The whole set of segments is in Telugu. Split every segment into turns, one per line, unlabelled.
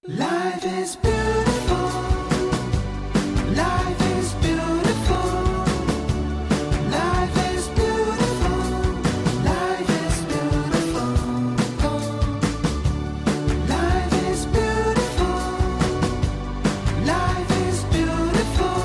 Life is beautiful. Life is beautiful. Life is beautiful. Life is beautiful. Life is beautiful. Life is beautiful.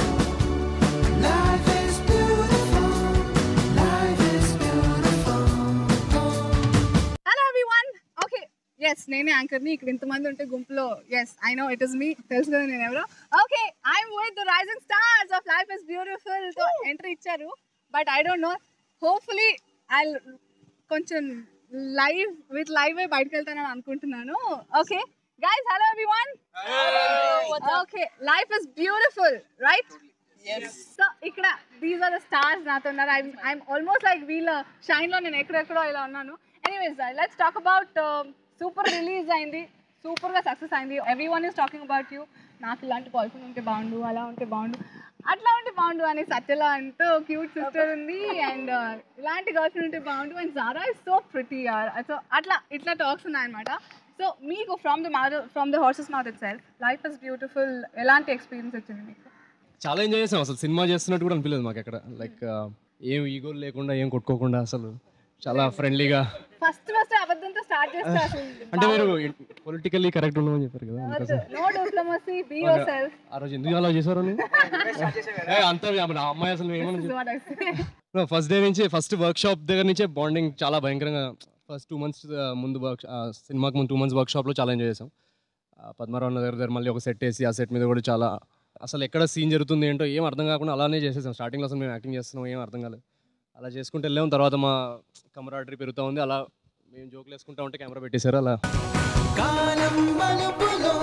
Life is beautiful. Life is beautiful.
Hello everyone okay yes నేనే యాంకర్ని ఇక్కడ ఇంతమంది ఉంటే గుంపులో yes I know it is మీ తెలుసు కదా నేను ఎవరో okay I'm with the Rising Stars of life is Beautiful తో ఎంట్రీ ఇచ్చారు but I don't know hopefully I కొంచెం లైవ్ విత్ లైవ్ బయటకు వెళ్తానని అనుకుంటున్నాను okay guys hello everyone okay Life is Beautiful right so ఇక్కడ దీస్ ఆర్ ద స్టార్స్ నాతో ఉన్నారు ఐ ఐఎమ్ ఆల్మోస్ట్ లైక్ వీళ్ళ షైన్ లో నేను ఎక్కడెక్కడో ఇలా ఉన్నాను anyways let's talk about super release అయింది సూపర్ గా సక్సెస్ అయింది everyone is talking about you నాకు ఇలాంటి బాయ్ ఫ్రెండ్ ఉంటే బాగుండు అలా ఉంటే బాగుండు అట్లా ఉంటే బాగుండు అని సత్యలా అంటూ క్యూట్ సిస్టర్ ఉంది అండ్ ఇలాంటి గర్ల్ ఫ్రెండ్ ఉంటే బాగుండు and Zara is so pretty so అట్లా ఇట్లా టాక్స్ ఉన్నాయన్నమాట సో మీకు from the mouth from the horse's mouth itself Life is Beautiful ఎలాంటి ఎక్స్పీరియన్స్ వచ్చింది మీకు
చాలా ఎంజాయ్ చేసాం అసలు సినిమా చేస్తున్నట్టు కూడా అనిపించలేదు మాకు అక్కడ లైక్ ఏం ఈగోలు లేకుండా ఏం కొట్టుకోకుండా అసలు చాలా ఫ్రెండ్లీగా
ఫస్ట్ ఫస్ట్ అబద్ధంతో స్టార్ట్ చేస్తే అసలు
అంటే మీరు పొలిటికల్లీ కరెక్ట్ ఉండమని చెప్పారు కదా అందుకోసం
no diplomacy be yourself
ఆ రోజు ఎందుకు అలా చేశారు అంత ఆ అమ్మాయి అసలు ఏమన్నా ఫస్ట్ డే నుంచి ఫస్ట్ వర్క్ షాప్ దగ్గర నుంచే బాండింగ్ చాలా భయంకరంగా ఫస్ట్ టూ మంత్స్ ముందు వర్క్ సినిమాకి ముందు టూ మంత్స్ వర్క్ షాప్లో చాలా ఎంజాయ్ చేసాం ఆ పద్మరావు దగ్గర దగ్గర మళ్ళీ ఒక సెట్ వేసి ఆ సెట్ మీద కూడా చాలా అసలు ఎక్కడ సీన్ జరుగుతుంది ఏంటో ఏం అర్థం కాకుండా అలానే చేసేసాం స్టార్టింగ్లో అసలు మేము యాక్టింగ్ చేస్తున్నాం ఏం అర్థం కాలేదు అలా చేసుకుంటూ వెళ్ళాం తర్వాత మా కమరాడరీ పెరుగుతూ ఉంది అలా మేము జోకులు వేసుకుంటా ఉంటే కెమెరా పెట్టేశారు అలా
కాలం మలుపులో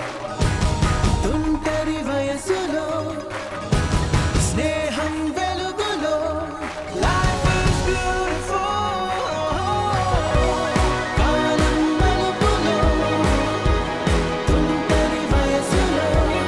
తుంటరి వయసులో స్నేహం వెలుగులో లైఫ్ ఇస్ బ్యూటిఫుల్ కాలం మలుపులో తుంటరి వయసులో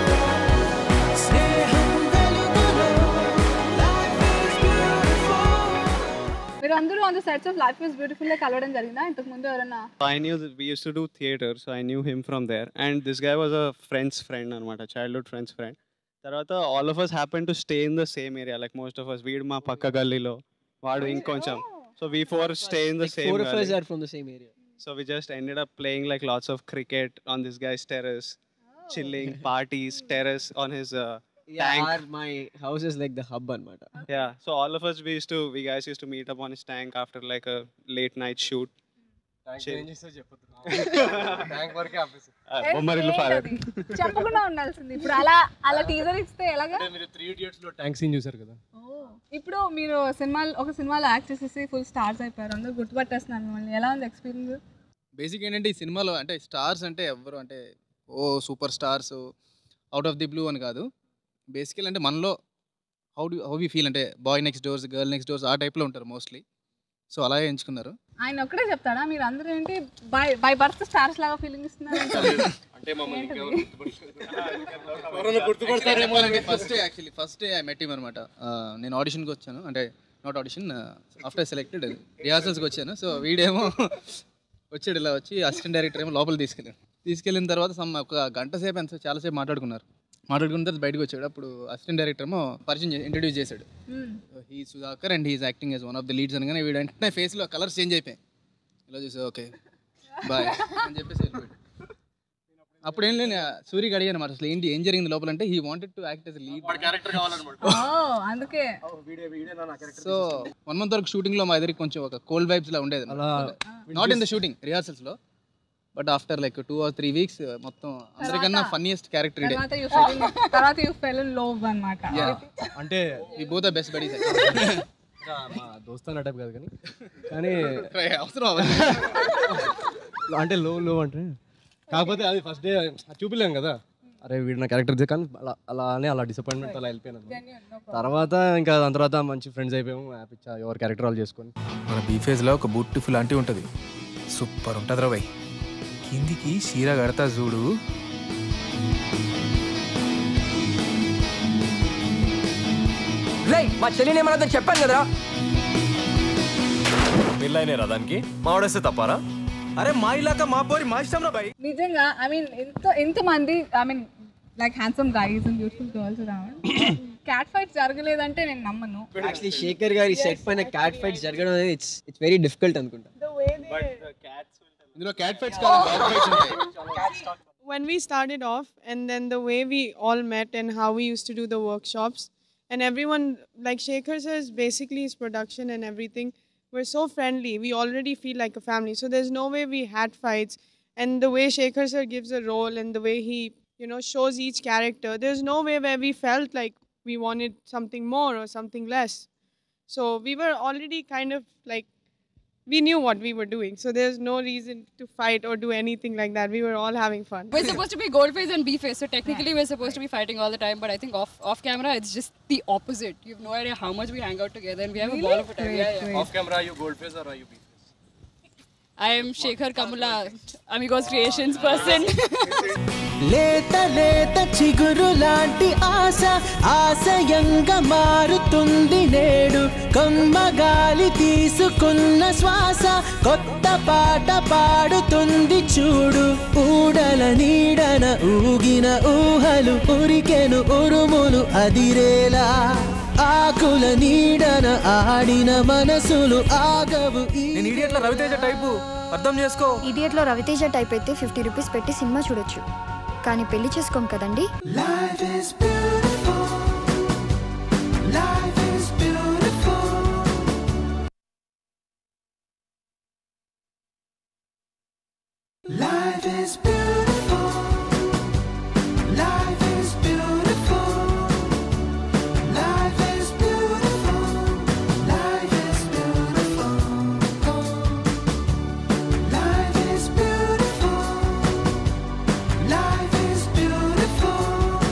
స్నేహం వెలుగులో లైఫ్ ఇస్ బ్యూటిఫుల్
మీరు అందరూ on the sets of life is beautiful లో కలవడం జరిగిందా ఇంతకు ముందు ఎవరన్నా
So I knew that we used to do theater, so I knew him from there. And this guy was a friend's friend, anamata, childhood friend's friend. తర్వాత all of us happen to stay in the same area like most of us వీడు మా పక్క గల్లీలో వాడు ఇంకొంచెం so we four stay in the same
Four of us are from the same area.
So we just ended up playing like lots of cricket on this guys terrace chilling parties terrace on his uh,
Yeah,
Tank.
our, my house is like the hub anmata.
yeah so all of us we used to we guys used to meet up on his tank after like a late night shoot Uh, Bommarillu father.
చెప్పకుండా ఉండాల్సింది ఇప్పుడు అలా అలా టీజర్ ఇస్తే ఎలాగా
మీరు త్రీ ఇడియట్స్లో ట్యాంక్ సీన్ చూసారు కదా
ఇప్పుడు మీరు సినిమా ఒక సినిమాలో యాక్ట్ చేసేసి ఫుల్ స్టార్స్ అయిపోయారు అందరూ గుర్తుపట్టేస్తున్నారు మిమ్మల్ని ఎలా ఉంది ఎక్స్పీరియన్స్
బేసిక్ ఏంటంటే ఈ సినిమాలో అంటే స్టార్స్ అంటే ఎవ్వరు అంటే ఓ super stars out of the blue అని కాదు బేసికల్ అంటే మనలో how do how we feel అంటే boy next doors girl next doors ఆ టైప్లో ఉంటారు మోస్ట్లీ సో అలాగే ఎంచుకున్నారు
ఆయన ఒక్కడే చెప్తాడా మీరు అందరూ ఏంటి బై బై బర్త్ స్టార్స్ లాగా ఫీలింగ్ ఇస్తున్నారు
అంటే మమ్మల్ని
గుర్తుపడతారేమో first actually first I met him అనమాట నేను ఆడిషన్కి వచ్చాను అంటే నాట్ ఆడిషన్ ఆఫ్టర్ సెలెక్టెడ్ రిహార్సల్స్కి వచ్చాను సో వీడేమో వచ్చాడు ఇలా వచ్చి అసిస్టెంట్ డైరెక్టర్ ఏమో లోపల తీసుకెళ్ళాడు తీసుకెళ్ళిన తర్వాత సమ్ ఒక గంట సేపు ఎంత చాలాసేపు మాట్లాడుకున్నారు మాట్లాడుకున్న తర్వాత బయటకు వచ్చాడు అప్పుడు అసిస్టెంట్ డైరెక్టర్ ఏమో పరిచయం ఇంట్రడ్యూస్ చేశాడు he Sudhakar and he's acting as one of the leads అనగానే వీడు వెంటనే ఫేస్లో కలర్స్ చేంజ్ అయిపోయాయి ఇలా చూసి ఓకే బాయ్ అని చెప్పేసి వెళ్ళిపోయాడు అప్పుడు ఏం లేని సూర్యకి అడిగాను అనమాట అసలు ఏంటి ఏం జరిగింది లోపల అంటే he wanted to act as lead
character కావాలన్నమాట
ఓ అందుకే
సో వన్ మంత్ వరకు షూటింగ్ లో మా దగ్గరికి కొంచెం ఒక కోల్డ్ వైబ్స్ లా ఉండేది
అలా
not in the shooting rehearsals లో but after like two or three weeks మొత్తం అందరికన్నా ఫన్నీయెస్ట్ క్యారెక్టర్ ఇడే
తర్వాత యూ ఫెల్ తర్వాత యూ ఫెల్ ఇన్ లోవ్ అన్నమాట
అంటే
ఈ బోత్ ద బెస్ట్ బడీస్
ఇంకా మా దోస్తాన టైప్ కాదు కానీ కానీ
అవసరం అవన్నీ.
అంటే లో లో అంటే కాకపోతే అది ఫస్ట్ డే చూపిలేం కదా అరే వీడు నా క్యారెక్టర్ కానీ అలా అలానే అలా డిసప్పాయింట్మెంట్ అలా వెళ్ళిపోయాను అన్నమాట. తర్వాత ఇంకా దాని తర్వాత మంచి ఫ్రెండ్స్ అయిపోయాము హ్యాపీ ఎవరి క్యారెక్టర్ వాళ్ళు చేసుకొని
మన బీఫేజ్లో ఒక బ్యూటిఫుల్ ఆంటీ ఉంటుంది సూపర్ ఉంటుంది రా భయ్ కిందికి చీర కడతా చూడు
రేయ్ మా చెల్లిని ఏమన్నా చెప్పాను కదరా
పెళ్ళైనే రా దానికి మావాడేస్తే తప్పారా
అరే మా ఇలాక మా పోరి మా ఇష్టం రా భయ్
నిజంగా ఐ మీన్ ఎంత ఎంతమంది I mean like handsome guys and beautiful girls cat fights జరగలేదంటే నేను నమ్మను
యాక్చువల్లీ శేఖర్ గారి సెట్ పైన క్యాట్ ఫైట్స్ జరగడం అనేది ఇట్స్ ఇట్స్ వెరీ డిఫికల్ట్ అనుకుంటా
ఇందులో క్యాట్ ఫైట్స్ కాదు డాగ్ ఫైట్స్ ఉంటాయి
when we started off and then the way we all met and how we used to do the workshops and everyone like Shaker says basically his production and everything we're so friendly we already feel like a family so there's no way we had fights and the way Shaker sir gives a role and the way he you know shows each character there's no way where we felt like we wanted something more or something less so we were already kind of like we knew what we were doing so there's no reason to fight or do anything like that we were all having fun
We're supposed to be gold face and B face, so technically we're supposed to be fighting all the time. But I think off off camera, it's just the opposite. You have no idea how much we hang out together, and we have a ball of a time. Yeah, yeah.
Off camera you gold face are you
I am Shekhar Kamula, Amigos Creations person.
లేత లేత చిగురు లాంటి ఆశ ఆశయంగా మారుతుంది నేడు కమ్మగాలి తీసుకున్న శ్వాస కొత్త పాట పాడుతుంది చూడు ఊడల నీడన ఊగిన ఊహలు ఉరికెను ఉరుములు అదిరేలా ఆకుల నీడన ఆడిన మనసులు ఆగవు ఈ
నేను ఇడియట్ల రవితేజ టైపు అర్థం చేసుకో
ఇడియట్లో రవితేజ టైప్ అయితే ఫిఫ్టీ రూపీస్ పెట్టి సినిమా చూడొచ్చు కానీ పెళ్లి చేసుకోం కదండి
Life is beautiful. Life is beautiful. Life is beautiful. Life is beautiful. Life is beautiful. Life is beautiful. Life is beautiful. Life is beautiful.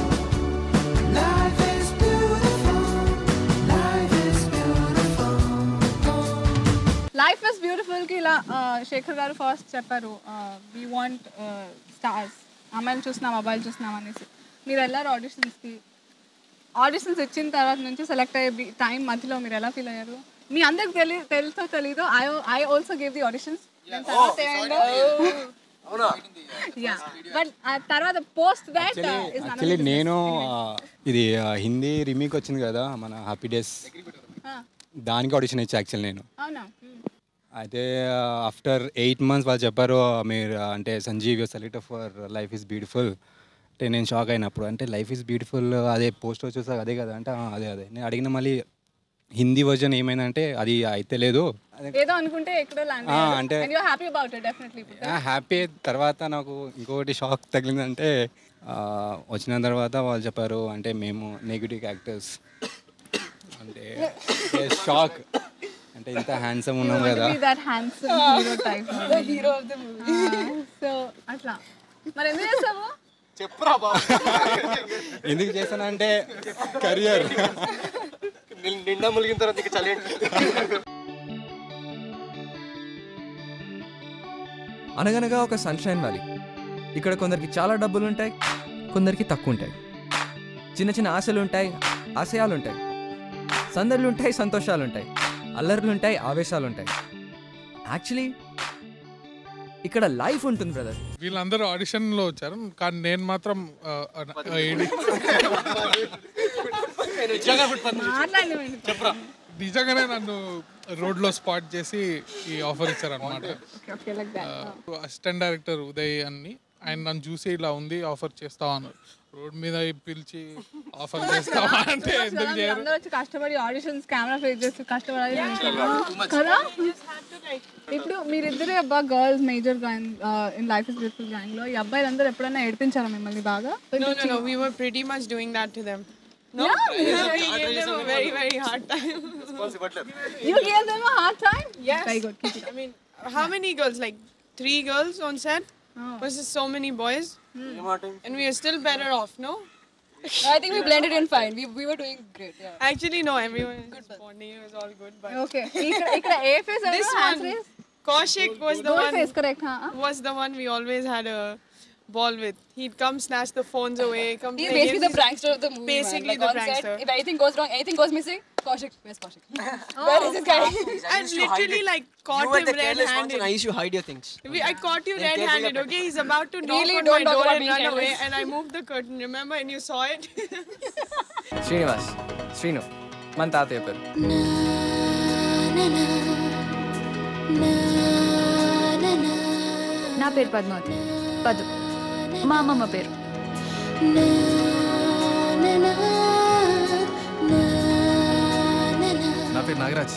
Life is beautiful. Life is beautiful.
Life is beautiful కి ఇలా ఆ, శేఖర్ గారు ఫస్ట్ చెప్పారు వీ వాంట్ స్టార్స్ అమ్మాయిలు చూస్తున్నాం అబ్బాయిలు చూస్తున్నాం అనేసి మీరు వెళ్ళారు ఆడిషన్స్కి ఆడిషన్స్ ఇచ్చిన తర్వాత నుంచి సెలెక్ట్ అయ్యే టైం మధ్యలో మీరు ఎలా ఫీల్ అయ్యారు మీ అందరికి తెలి తెలుసో తెలీదో I I also give the auditions but తర్వాత పోస్ట్ దట్
యాక్చువల్లీ నేను ఆ, ఇది ఆ, హిందీ రీమేక్ వచ్చింది కదా మన హ్యాపీ డేస్ దానికి ఆడిషన్ ఇచ్చా యాక్చువల్ నేను
అవునా
అయితే ఆఫ్టర్ ఎయిట్ మంత్స్ వాళ్ళు చెప్పారు మీరు ఆ, అంటే Sanjeev select for life is beautiful అంటే నేను షాక్ అయినప్పుడు అంటే లైఫ్ ఈజ్ బ్యూటిఫుల్ అదే పోస్ట్ వచ్చేసా అదే కదా అంటే "ఆ, అదే అదే నేను అడిగిన మళ్ళీ హిందీ వర్జన్ ఏమైందంటే అది అయితే లేదు
ఏదో అనుకుంటే ఎక్కడో ల్యాండ్
ఆ, అంటే-
and you happy about it definitely
happy తర్వాత నాకు ఇంకొకటి షాక్ తగిలిందంటే ఆ, వచ్చిన తర్వాత వాళ్ళు చెప్పారు అంటే మేము నెగిటివ్ యాక్టర్స్ అంటే షాక్ అంటే ఇంత హ్యాండ్సమ్ ఉన్నాం కదా
that handsome hero type the hero of the movie so అట్లా మరి ఎందుకు చేసావు
ఎందుకు చేశానంటే కెరియర్
నిండా ములిగిన తర్వాత ఇంకా చలి
అనగనగా ఒక సన్షైన్ వ్యాలీ ఇక్కడ కొందరికి చాలా డబ్బులు ఉంటాయి కొందరికి తక్కువ ఉంటాయి చిన్న చిన్న ఆశలు ఉంటాయి ఆశయాలు ఉంటాయి సందర్లు ఉంటాయి సంతోషాలు ఉంటాయి అల్లర్లు ఉంటాయి ఆవేశాలు ఉంటాయి యాక్చువల్లీ ఇక్కడ లైఫ్ ఉంటుంది బ్రదర్
వీళ్ళందరూ ఆడిషన్లో వచ్చారు కానీ నేను మాత్రం ఆ, ఆ, ఏడి
మాట్లాడండి
నిజంగానే నన్ను రోడ్లో స్పాట్ చేసి ఈ ఆఫర్ ఇచ్చారనమాట
okay like that
assistant director Uday అని ఆయన నన్ను చూసి ఇలా ఉంది ఆఫర్ చేస్తావా అన్నారు రోడ్ మీద పిలిచి ఆఫర్ చేస్తావా అంటే ఎందుకు చేయరు
అందరూ వచ్చి కష్టపడి ఆడిషన్స్ కెమెరా ఫేస్ చేసి కష్టపడాలి కదా ఇప్పుడు మీరిద్దరే అబ్బా girls major gang in life is beautiful gang లో ఈ అబ్బాయిలు అందరూ ఎప్పుడైనా ఏడిపించారా మిమ్మల్ని బాగా
No, no, no. We were pretty much doing that to them. No, we gave them a very, very hard time.
You give them a hard time
Yes.
Very good keep it
I mean, how many girls? Like three girls on set versus so many boys, and we are still better off. No,
I think we blended in fine. We, we were doing great. Yeah.
actually, no. Everyone is responding. It was all good, but
okay ఇక్కడ ఇక్కడ a face
this one, Kaushik was the
goal
one.
Face correct
Was the one we always had a ball with. He'd come snatch the phones away. Come
He's
play
basically
games.
the prankster of the movie. man.
Basically
Like,
the
on set,
prankster.
if anything goes wrong, anything goes missing, Kaushik, where's Kaushik? Where is this guy?
I literally like caught
You were
him
the careless ones and I
red-handed.
used to hide your things.
We, I caught you
Then careful
red-handed.
about
Okay, he's about to knock
Really
on
don't
my
talk
door
about
and
being
run away,
careless.
and I moved the curtain. Remember, and you saw it.
Srinivas Srinu మన తాతయ్య పేరు
నా పేరు పద్మావతి పదు మా అమ్మమ్మ పేరు
నా పేరు నాగరాజ్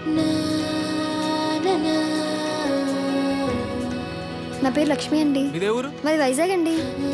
నా పేరు లక్ష్మి అండి
మీదే ఊరు
మాది వైజాగ్ అండి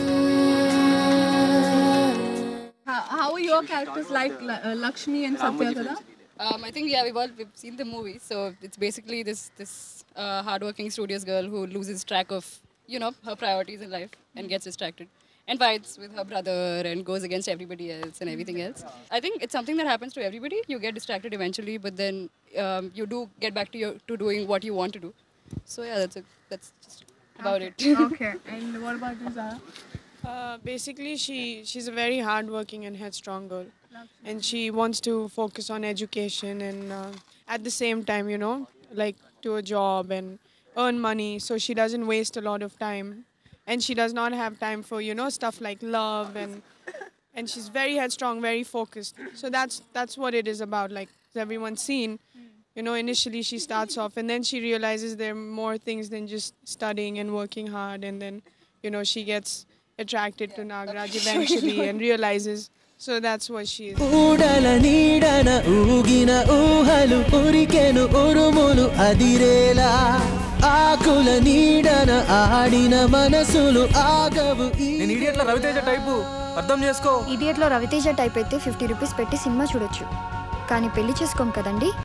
How, how are your characters like La- uh, Lakshmi and Satya Kada?
Um, I think yeah, we've all we've seen the movie, so it's basically this this uh, hardworking studious girl who loses track of you know her priorities in life and gets distracted and fights with her brother and goes against everybody else and everything else. I think it's something that happens to everybody. You get distracted eventually, but then um, you do get back to your to doing what you want to do. So yeah, that's a, that's just about it.
okay. And what about you, Zara?
Uh, basically, she she's a very hardworking and headstrong girl, and she wants to focus on education and uh, at the same time, you know, like do a job and earn money. So she doesn't waste a lot of time, and she does not have time for you know stuff like love and and she's very headstrong, very focused. So that's that's what it is about. Like everyone's seen, you know, initially she starts off, and then she realizes there are more things than just studying and working hard, and then you know she gets attracted to Nagraj eventually and realizes. So that's what she is.
ఊడల నీడన ఊగిన ఊహలు ఉరికెను ఉరుములు అదిరేలా ఆకుల నీడన ఆడిన మనసులు ఆగవు
నేను ఇడియట్ల రవితేజ టైపు అర్థం చేసుకో
ఇడియట్లో రవితేజ టైప్ అయితే ఫిఫ్టీ రూపీస్ పెట్టి సినిమా చూడొచ్చు కానీ పెళ్లి చేసుకోం కదండి